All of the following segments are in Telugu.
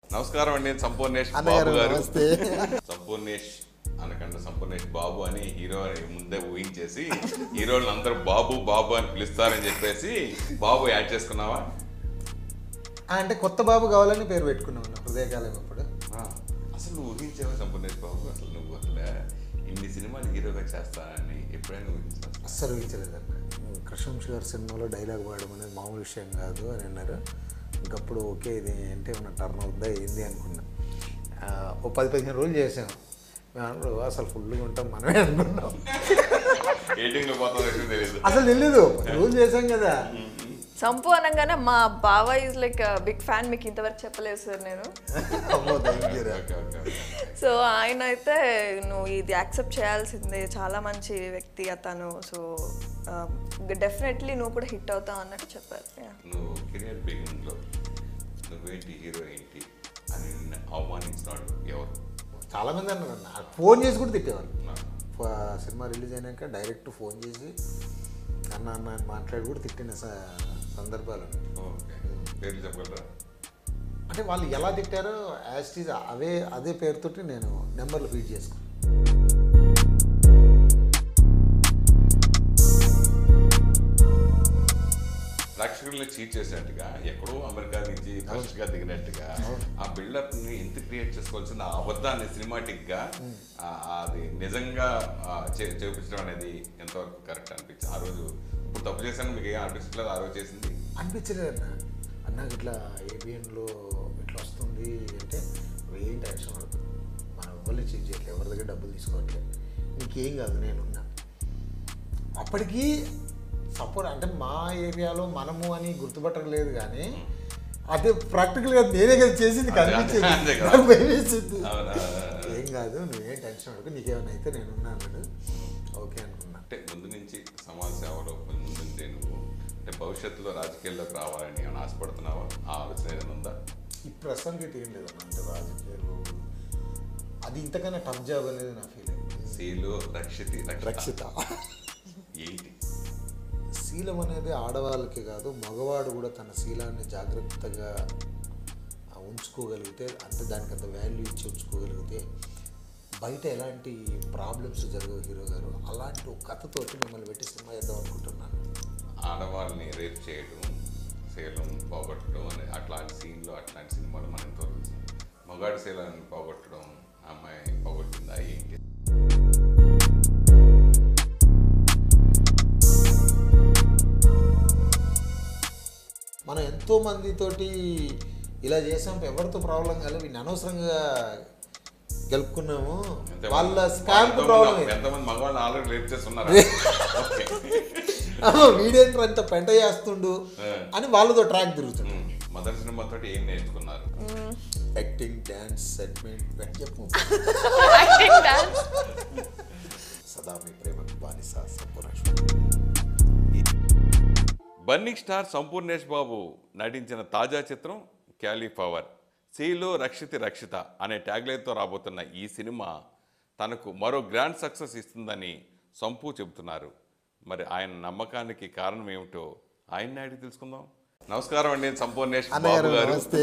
నమస్కారం అండి నేను సంపూర్ణేష్ అన్నగారు బాబు గారు నమస్తే సంపూర్ణేష్ అనకుండా సంపూర్ణేష్ బాబు అని హీరో అని ముందే ఊహించేసి హీరోలను అందరూ బాబు బాబు అని పిలుస్తారని చెప్పేసి బాబు యాడ్ చేసుకున్నావా ఆ, అంటే కొత్త బాబు కావాలని పేరు పెట్టుకున్నాం నా హృదయకాలం ఇప్పుడు ఆ, అసలు నువ్వు ఊహించావా సంపూర్ణేష్ బాబు అసలు నువ్వు అసలు ఇన్ని సినిమాలు హీరోగా చేస్తానని ఎప్పుడైనా ఊహించావు అస్సలు ఊహించలేదన్న కృష్ణవంశీ గారి సినిమాలో డైలాగ్ పాడడం అనేది మామూలు విషయం కాదు అని అన్నారు ఇంకప్పుడు ఓకే ఇది అంటే ఏమన్నా టర్న్ అవుతుందా ఏంది అనుకున్నా ఆ, ఓ పది పదిహేను రోజులు చేసాం మేము అన్నారు అసలు ఫుల్గా ఉంటాం మనమే అనుకున్నాం ఎయిటింగ్ లో పోతుందో తెలియదు అసలు తెలీదు రోజులు చేసాం కదా సంపు అనగానే మా బావ ఈజ్ లైక్ బిగ్ ఫ్యాన్ మీకు ఇంతవరకు చెప్పలేదు సార్ నేను అమ్మో థ్యాంక్ యూ రా ఓకే ఓకే ఓకే. సో ఆయన అయితే నువ్వు ఇది యాక్సెప్ట్ చేయాల్సిందే చాలా మంచి వ్యక్తి అతను సో డెఫినెట్లీ నువ్వు కూడా హిట్ అవుతావు అన్నట్టు చెప్పారు Yeah. నువ్వు కెరియర్ బిగినింగ్ లో నువ్వేంటి హీరో ఏంటి అని నిన్ను అవమానించినాడు ఎవరు చాలా మంది అన్నారు అన్న ఫోన్ చేసి కూడా తిట్టేవాళ్ళు నా- ఫ- సినిమా రిలీజ్ అయినాక డైరెక్ట్ ఫోన్ చేసి అన్న అన్న అని మాట్లాడి కూడా తిట్టిన స- సందర్భాలు ఉన్నాయి. ఓకే పేర్లు చెప్పగలరా అంటే వాళ్ళు ఎలా తిట్టారో యాస్టీజ్ అవే అదే పేరుతోటి నేను నెంబర్లు ఫీడ్ చేసుకున్నాను ప్రేక్షకుల్ని చీట్ చేసినట్టుగా ఎక్కడో అమెరికా నుంచి ఫస్ట్ గా దిగినట్టుగా ఆ బిల్డప్ ని ఎంత క్రియేట్ చేసుకోవాల్సిన ఆ అబద్ధాన్ని సినిమాటిక్ గా ఆ, అది నిజంగా ఆ, చే- చూపించడం అనేది ఎంతవరకు కరెక్ట్ అనిపించింది ఆ రోజు ఇప్పుడు తప్పు చేశాను మీకు ఏం అనిపించట్లేదు ఆ రోజు చేసింది అనిపించలేదు అన్న అన్నకి ఇట్లా ఏబిఎన్లో ఇట్లా వస్తుంది అంటే నువ్వు ఏం టెన్షన్ పడదు మనం ఎవరిని చెక్ చేయట్లేదు ఎవరి దగ్గర డబ్బులు తీసుకోవట్లేదు నీకేం కాదు నేనున్నా అప్పటికి సపోర్ట్ అంటే మా ఏరియాలో మనము అని గుర్తుపట్టలేదు కానీ అదే ప్రాక్టికల్గా నేనే కదా చేసింది అదే, కనిపించింది అంతే కదా. నాకు భయం వేసింది. అవునా? ఏం కాదు నువ్వేం టెన్షన్ పడకు నీకేమైనా అయితే నేనున్నా అన్నాడు ఓకే అనుకున్నా అంటే ముందు నుంచి సమాజ సేవలో ముందుంటే నువ్వు అంటే భవిష్యత్తులో రాజకీయాల్లోకి రావాలని ఏమైనా ఆశపడుతున్నావా ఆ ఆలోచన ఏదైనా ఉందా ఈ ప్రస్తుతానికి ఏం లేదు అంటే రాజకీయాలు అది ఇంతకన్నా టఫ్ జాబ్ అనేది నా ఫీలింగ్ శీలు రక్షితి రక్షిత ఏంటి శీలం అనేది ఆడవాళ్ళకి కాదు మగవాడు కూడా తన శీలాన్ని జాగ్రత్తగా ఆ, ఉంచుకోగలిగితే అంటే దానికి అంత వాల్యూ ఇచ్చి ఉంచుకోగలిగితే బయట ఎలాంటి ప్రాబ్లమ్స్ జరగవు హీరో గారు అలాంటి ఒక కథతోటి మిమ్మల్ని పెట్టి సినిమా చేద్దాం అనుకుంటున్నాను ఆడవాళ్ళని రేప్ చేయడం శీలం పోగొట్టడం అనే అట్లాంటి సీన్లు అట్లాంటి సినిమాలు మనం ఎంతో చూసాం మగాడి శీలాన్ని పోగొట్టడం అమ్మాయి పోగొట్టిందా ఏంటి మనం ఎంతో మందితోటి ఇలా చేసాం ఎవరితో ప్రాబ్లం కాలేదు వీడిని అనవసరంగా గెలుపుకున్నాము ఎంతమంది- వాళ్ళ స్కామ్ ఎంతమంది- ప్రాబ్లం ఎంతమంది మగవాళ్ళని ఆల్రెడీ రేప్ చేస్తున్నారు ఓకే. వీడేంట్రా ఇంత పెంట చేస్తుండు అని వాళ్ళతో ట్రాక్ తిరుగుతుండు ఉమ్, మొదటి సినిమా తోటి ఏం నేర్చుకున్నారు యాక్టింగ్ డ్యాన్స్ సెగ్మెంట్ చెప్పు Acting, dance. సదా మీ ప్రేమకు బానిస సంపూర్ణ బన్నీ స్టార్ సంపూర్ణేష్ బాబు నటించిన తాజా చిత్రం క్యాలీఫ్లవర్ సీలో రక్షితి రక్షిత అనే ట్యాగ్లైన్తో రాబోతున్న ఈ సినిమా తనకు మరో గ్రాండ్ సక్సెస్ ఇస్తుందని సంపు చెబుతున్నారు మరి ఆయన నమ్మకానికి కారణం ఏమిటో ఆయన అడిగి తెలుసుకుందాం నమస్కారం అండి నేను సంపూర్ణేష్ బాబు అన్నగారు గారు నమస్తే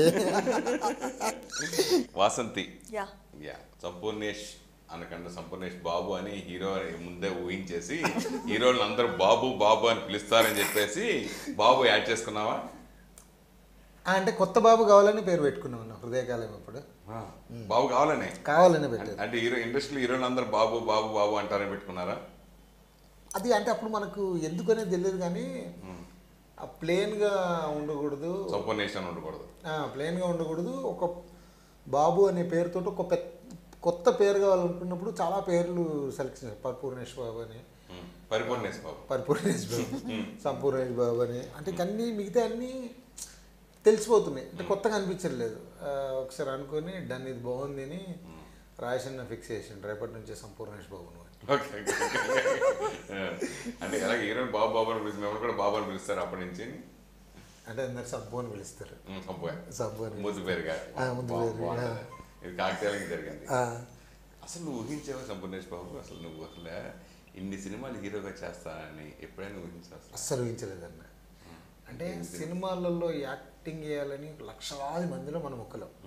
వాసంతి Yeah. యా సంపూర్ణేష్ అనకుండా సంపూర్ణేష్ బాబు అని హీరో అని ముందే ఊహించేసి హీరోలను అందరూ బాబు బాబు అని పిలుస్తారని చెప్పేసి బాబు యాడ్ చేసుకున్నావా ఆ, అంటే కొత్త బాబు కావాలని పేరు పెట్టుకున్నాం నా హృదయకాలం ఇప్పుడు ఆ, బాబు కావాలనే కావాలని పెట్టారు అంటే హీరో ఇండస్ట్రీలో హీరోలు అందరూ బాబు బాబు బాబు అంటారని పెట్టుకున్నారా అది అంటే అప్పుడు మనకు ఎందుకనేది తెలియదు కానీ ఆ ప్లేన్గా ఉండకూడదు సంపూర్ణేష్ అని ఉండకూడదు ఆ, ప్లెయిన్గా ఉండకూడదు ఒక బాబు అనే పేరుతో ఒక పెద్ద కొత్త పేరు కావాలనుకున్నప్పుడు చాలా పేర్లు సెలెక్ట్ చేశారు పరిపూర్ణేష్ బాబు అని ఉమ్, పరిపూర్ణేష్ బాబు పరిపూర్ణేష్ బాబు సంపూర్ణేష్ బాబు అని అంటే ఇంక అన్నీ మిగతా అన్నీ తెలిసిపోతున్నాయి అంటే కొత్తగా అనిపించట్లేదు ఆ, ఒకసారి అనుకొని డన్ ఇది బాగుంది అని రాయసన్న ఫిక్స్ చేసిండు రేపటి నుంచే సంపూర్ణేష్ బాబు నువ్వు అని. Okay okay, okay. ఆ, అంటే ఎలా హీరోని బాబు బాబు అని పిలిచి మేము కూడా బాబు అని పిలుస్తారు అప్పటి నుంచి అంటే అందరు సబ్బు అని పిలుస్తారు ఉమ్, సంపు సబ్బు అని ముద్దు పేరుగా ఆ, ముద్దు బాగు- పేరుగా. బాగుంటది. ఇది కాకతీయాలకి జరిగింది ఆ, అసలు నువ్వు ఊహించావా సంపూర్ణేష్ బాబు అసలు నువ్వు అసలు ఇన్ని సినిమాలు హీరోగా చేస్తానని ఎప్పుడైనా ఊహించావు అసలు అస్సలు ఊహించలేదన్న అంటే సినిమాలలో యాక్టింగ్ చేయాలని లక్షలాది మందిలో మనం ఒక్కలం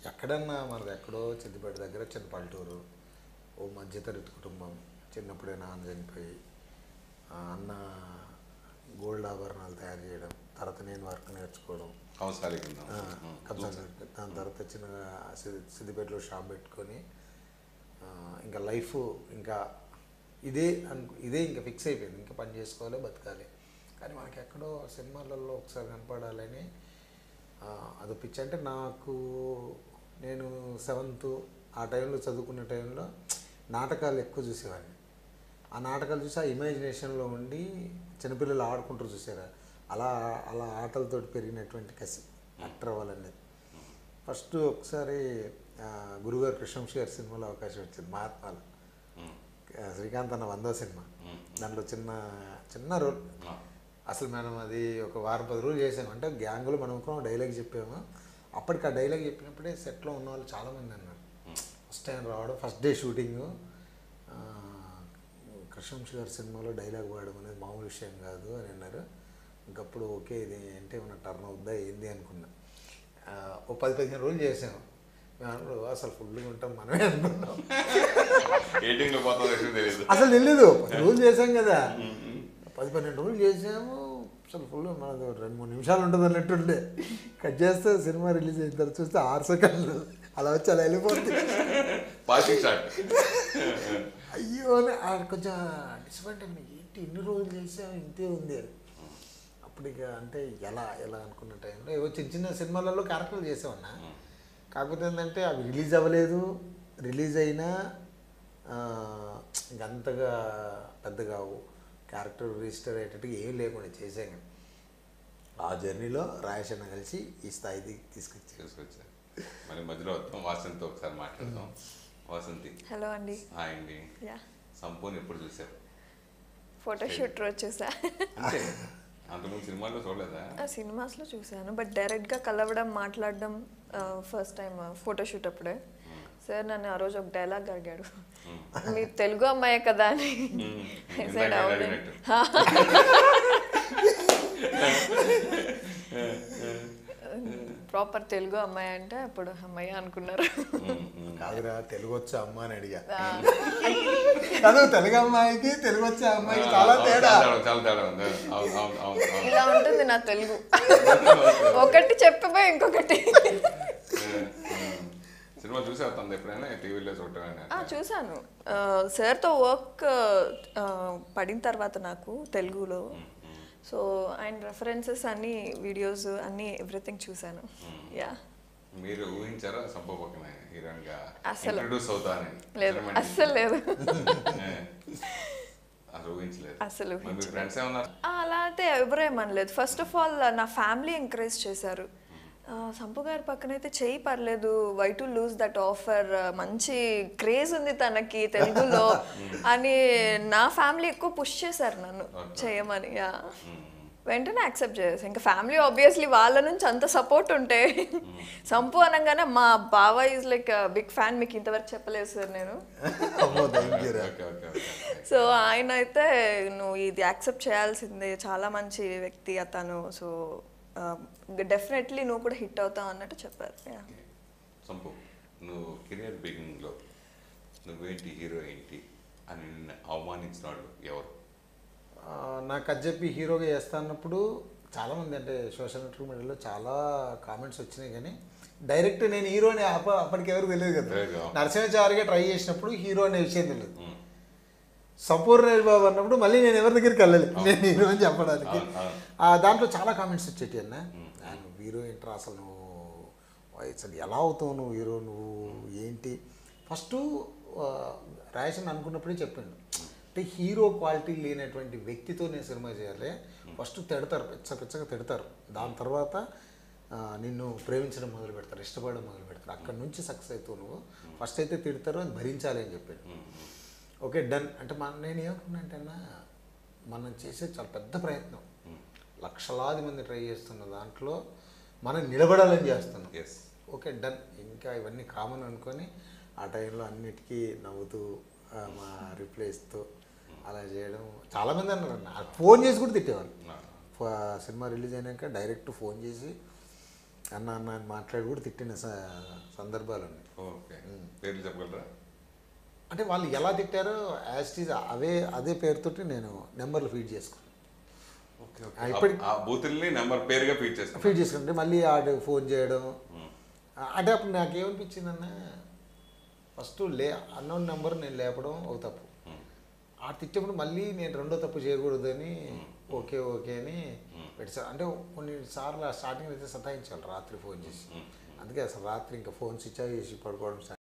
ఎక్కడన్నా మనది ఎక్కడో సిద్దిపేట దగ్గర చిన్న పల్లెటూరు ఓ మధ్యతరగతి కుటుంబం చిన్నప్పుడే నాన్న చనిపోయి ఆ అన్న గోల్డ్ ఆభరణాలు తయారు చేయడం తర్వాత నేను వర్క్ నేర్చుకోవడం కంసాలి కింద ఆ, కంసాలి దాని తర్వాత చిన్నగా సిద్ది- సిద్దిపేటలో షాప్ పెట్టుకొని ఆ, ఇంకా లైఫ్ ఇంకా ఇదే అను ఇదే ఇంకా ఫిక్స్ అయిపోయింది ఇంకా పని చేసుకోవాలి బతకాలి కానీ మనకి ఎక్కడో సినిమాలలో ఒకసారి కనపడాలని ఆ, అదో పిచ్చి అంటే నాకు నేను సెవెంత్ ఆ టైంలో చదువుకునే టైంలో నాటకాలు ఎక్కువ చూసేవాడిని ఆ నాటకాలు చూసి ఆ ఇమాజినేషన్లో ఉండి చిన్నపిల్లలు ఆడుకుంటారు చూసారా అలా అలా ఆటలతోటి పెరిగినటువంటి కసి యాక్టర్ అవ్వాలనేది ఫస్ట్ ఒకసారి ఆ, గురుగారు కృష్ణంశి గారి సినిమాలో అవకాశం వచ్చింది మహాత్మాలు ఆ, శ్రీకాంత్ అన్న వందో సినిమా దాంట్లో చిన్న చిన్న రోల్ అసలు మనం అది ఒక వారం పది రోజులు చేసాము అంటే గ్యాంగ్లో మనం ఒక డైలాగ్ చెప్పాము అప్పటికి ఆ డైలాగ్ చెప్పినప్పుడే సెట్లో ఉన్న వాళ్ళు చాలామంది అన్నారు ఫస్ట్ టైం రావడం ఫస్ట్ డే షూటింగ్ కృష్ణంశి గారి సినిమాలో డైలాగ్ వాడడం అనేది మామూలు విషయం కాదు అని అన్నారు ఇంకప్పుడు ఓకే ఇది అంటే ఏమన్నా టర్న్ అవుద్దా ఏంది అనుకున్నా ఆ, ఓ పది పదిహేను రోజులు చేసాము మేము అనుకున్నాం, అసలు ఫుల్గా ఉంటాం మనమే అనుకున్నాం ఎయిటింగ్ లో పోతుందో విషయం తెలియదు అసలు తెలియదు పది రోజులు చేసాం కదా పది పన్నెండు రోజులు చేసాము అసలు ఫుల్ మనది రెండు మూడు నిమిషాలు ఉంటుంది అన్నట్టుండే కట్ చేస్తే సినిమా రిలీజ్ అయిన తర్వాత చూస్తే ఆరు సెకండ్లు అలా వచ్చి అలా వెళ్ళిపోతుంది పాసింగ్ షాట్ అయ్యో అని ఆ కొంచెం డిసప్పాయింట్ అయింది ఏంటి ఇన్ని రోజులు చేసాము ఇంతే ఉంది అని అప్పుడు ఇక అంటే ఎలా ఎలా అనుకున్న టైంలో ఏవో చిన్న చిన్న సినిమాలలో క్యారెక్టర్లు చేసామన్నా కాకపోతే ఏంటంటే అవి రిలీజ్ అవ్వలేదు రిలీజ్ అయినా ఆ, ఇంక అంతగా పెద్దగా క్యారెక్టర్ రిజిస్టర్ అయ్యేటట్టుగా ఏం లేకుండా చేసాం ఆ జర్నీలో రాయేష్ అన్న కలిసి ఈ స్థాయికి తీసుకొచ్చారు తీసుకొచ్చారు మరి మధ్యలో వద్దాం వాసంతితో ఒకసారి మాట్లాడదాం వాసంతి హలో అండి హాయ్ అండి యా సంపూర్ణ ఎప్పుడు చూసారు ఫోటోషూట్ రోజు చూసా అంతే అంతకుముందు సినిమాల్లో చూడలేదా ఆ సినిమాస్లో చూశాను బట్ డైరెక్ట్గా కలవడం మాట్లాడడం ఫస్ట్ టైం ఫోటోషూట్ అప్పుడే సార్ నన్ను ఆ రోజు ఒక డైలాగ్ అడిగాడు మీరు తెలుగు అమ్మాయే కదా అని I said, ఇందాక "అవును." అడిగినట్టు. ప్రాపర్ తెలుగు అమ్మాయి అంటే అప్పుడు అమ్మాయి అనుకున్నారు కాదురా తెలుగు వచ్చే అమ్మ అని అడిగా కాదు తెలుగు అమ్మాయికి తెలుగు వచ్చే అమ్మాయికి చాలా తేడా చాలా తేడా ఉంది అవును అవును అవును అవును ఇలా ఉంటుంది నా తెలుగు ఒకటి చెప్పిపోయి ఇంకొకటి సినిమా చూసే వస్తుంది ఎప్పుడైనా టీవీలో చూడటం ఆ, చూశాను ఆ, సార్తో వర్క్ ఆ, పడిన తర్వాత నాకు తెలుగులో సో ఆయన రెఫరెన్సెస్ అన్ని వీడియోస్ అన్ని ఎవ్రీథింగ్ చూశాను యా మీరు ఊహించారా సంభవ పక్కన హీరోయిన్ గా అసలు. ఇంట్రడ్యూస్ అవుతానని లేదు సినిమా నుంచి. అస్సలు లేదు ఏ. అసలు ఊహించలేదు అసలు మరి మీ ఫ్రెండ్స్ ఏమన్నారు ఆ, అలా అయితే ఎవరు ఏమనలేదు ఫస్ట్ ఆఫ్ ఆల్ నా ఫ్యామిలీ ఎంకరేజ్ చేశారు ఆ, సంపు గారి పక్కన అయితే చేయి పర్లేదు why to lose that offer మంచి క్రేజ్ ఉంది తనకి తెలుగులో అని నా ఫ్యామిలీ ఎక్కువ పుష్ చేశారు నన్ను చేయమని యా వెంటనే యాక్సెప్ట్ చేసేసి ఇంకా ఫ్యామిలీ ఆబ్వియస్లీ వాళ్ళ నుంచి అంత సపోర్ట్ ఉంటే సంపు అనగానే మా బావ ఈజ్ లైక్ బిగ్ ఫ్యాన్ మీకు ఇంతవరకు చెప్పలేదు సార్ నేను అమ్మో థ్యాంక్ యూ రా ఓకే ఓకే ఓకే సో ఆయన అయితే నువ్వు ఇది యాక్సెప్ట్ చేయాల్సిందే చాలా మంచి వ్యక్తి అతను సో డెఫినెట్లీ నువ్వు కూడా హిట్ అవుతావు అన్నట్టు చెప్పారు Yeah. సంపు నువ్వు కెరియర్ బిగినింగ్లో నువ్వేంటి హీరో ఏంటి అని నిన్ను అవమానించిన వాళ్ళు ఎవరు ఆ, నాకు అది చెప్పి హీరోగా చేస్తా అన్నప్పుడు చాలామంది అంటే సోషల్ నెట్వర్క్ మీడియాలో చాలా కామెంట్స్ వచ్చినాయి కానీ డైరెక్ట్ నేను హీరోని అప్ప అప్పటికి ఎవరికి తెలియదు కదా తెలియదు. నరసింహాచారిగా ట్రై చేసినప్పుడు హీరో అనే విషయం తెలియదు సంపూర్ణ బాబు అన్నప్పుడు మళ్ళీ నేను ఎవరి దగ్గరికి వెళ్ళాలి నేను హీరో అని చెప్పడానికి అవును, అవును. ఆ, దాంట్లో చాలా కామెంట్స్ వచ్చేటి అన్న ఆయన హీరో ఏంట్రా అసలు నువ్వు అసలు ఎలా అవుతావు నువ్వు హీరో నువ్వు ఏంటి ఫస్ట్ రాయసన్ అనుకున్నప్పుడే చెప్పాడు అంటే హీరో క్వాలిటీ లేనటువంటి వ్యక్తితో నేను సినిమా చేయాలి ఫస్ట్ తిడతారు పిచ్చ పిచ్చగా తిడతారు దాని తర్వాత ఆ, నిన్ను ప్రేమించడం మొదలు పెడతారు ఇష్టపడడం మొదలు పెడతారు అక్కడ నుంచి సక్సెస్ అవుతావు నువ్వు ఫస్ట్ అయితే తిడతారు అది భరించాలి అని చెప్పాడు ఓకే డన్ అంటే మన నేను ఏమనుకున్నా అంటే అన్న మనం చేసే చాలా పెద్ద ప్రయత్నం లక్షలాది మంది ట్రై చేస్తున్న దాంట్లో మనం నిలబడాలని చేస్తున్నాం ఎస్ ఓకే డన్ ఇంకా ఇవన్నీ కామన్ అనుకొని ఆ టైంలో అన్నిటికీ నవ్వుతూ ఆ, మా రిప్లై ఇస్తూ అలా చేయడం చాలామంది అన్నారు అన్న ఫోన్ చేసి కూడా తిట్టేవాళ్ళు ఫ- సినిమా రిలీజ్ అయినాక డైరెక్ట్ ఫోన్ చేసి అన్న అన్న అని మాట్లాడి కూడా తిట్టిన స- సందర్భాలు ఉన్నాయి ఓకే పేర్లు చెప్పగలరా అంటే వాళ్ళు ఎలా తిట్టారో యాస్టీజ్ అవే అదే పేరుతోటి నేను నెంబర్లు ఫీడ్ చేసుకున్నాను ఓకే ఆ, ఇప్పటి- ఆ బూతుల్ని నెంబర్ పేరుగా ఫీడ్ చేస్తాం ఫీడ్ చేసుకుంటే మళ్ళీ ఆడు ఫోన్ చేయడం ఆ, అంటే అప్పుడు నాకేమనిపించిందన్న ఫస్ట్ లే అన్నోన్ నెంబర్ నేను లేపడం ఒక తప్పు ఆ తిట్టేప్పుడు మళ్ళీ నేను రెండో తప్పు చేయకూడదని ఓకే ఓకే అని పెట్టా అంటే కొన్నిసార్లు స్టార్టింగ్ అయితే సతాయించాలి రాత్రి ఫోన్ చేసి అందుకే అసలు రాత్రి ఇంకా ఫోన్ స్విచ్ ఆఫ్ చేసి పడుకోవడం